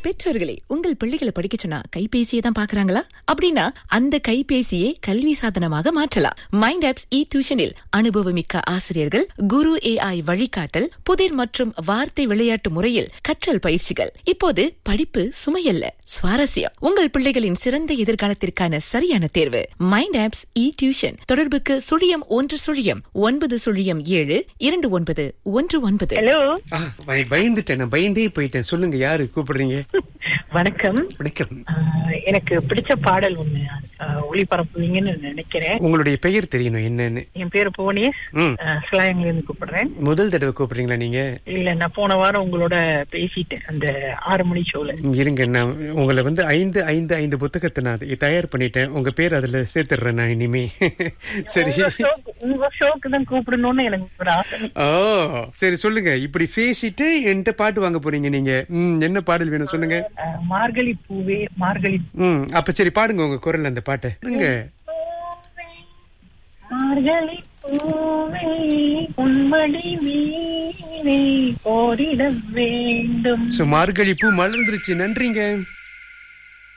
பெற்றோர்களே உங்கள் பிள்ளைகளை படிக்க சொன்னா கைபேசியை தான் பாக்குறாங்களா அப்படின்னா அந்த கைபேசியை கல்வி சாதனமாக மாற்றலாம் மைண்ட் ஆப்ஸ் இ டியூஷனில் அனுபவமிக்க ஆசிரியர்கள் குரு ஏஐ வழிகாட்டல் புதிர் மற்றும் வார்த்தை விளையாட்டு முறையில் கற்றல் பயிற்சிகள் இப்போது படிப்பு சுமையல்ல சுவாரஸ்யம் உங்கள் பிள்ளைகளின் சிறந்த எதிர்காலத்திற்கான சரியான தேர்வு மைண்ட் ஆப்ஸ் இ டியூஷன் தொடர்புக்கு சுழியம் ஒன்று சுழியம் ஒன்பது சுழியம் ஏழு இரண்டு ஒன்பது ஒன்று ஒன்பது ஹலோ ஆ, பய- பயந்துட்டேன் நான் பயந்தே போயிட்டேன் சொல்லுங்க யாரு கூப்பிடுறீங்க வணக்கம் வணக்கம் ஆஹ் எனக்கு பிடிச்ச பாடல் ஒண்ணு ஆஹ் ஒளிபரப்புவீங்கன்னு நினைக்கிறேன் உங்களுடைய பெயர் தெரியணும் என்னன்னு என் பேரு புவனேஷ் ம். சிலாயங்கல இருந்து கூப்பிடுறேன் முதல் தடவை கூப்பிடுறீங்களா நீங்க இல்ல நான் போன வாரம் உங்களோட பேசிட்டேன் அந்த ஆறு மணி ஷோல இருங்க நான் உங்களை வந்து ஐந்து ஐந்து ஐந்து புத்தகத்தை நான் அதை தயார் பண்ணிட்டேன் உங்க பேர் அதுல சேர்த்துடுறேன் நான் இனிமே சரி உங்க ஷோக்கு- உங்க ஷோக்கு தான் கூப்பிடணும்னு எனக்கு ஒரு ஆசை ஓ சரி சொல்லுங்க இப்படி பேசிட்டு என்கிட்ட பாட்டு வாங்க போறீங்க நீங்க ம், என்ன பாடல் வேணும் சொல்லுங்க ஆஹ் மார்கழி பூவே மார்கழி ம் அப்ப சரி பாடுங்க உங்க குரல்ல அந்த பாட்டை நீங்க மார்கழி பூவே உன்மடி மீனே ஓரிட வேண்டும் சோ மார்கழி பூ மலர்ந்துருச்சு நன்றிங்க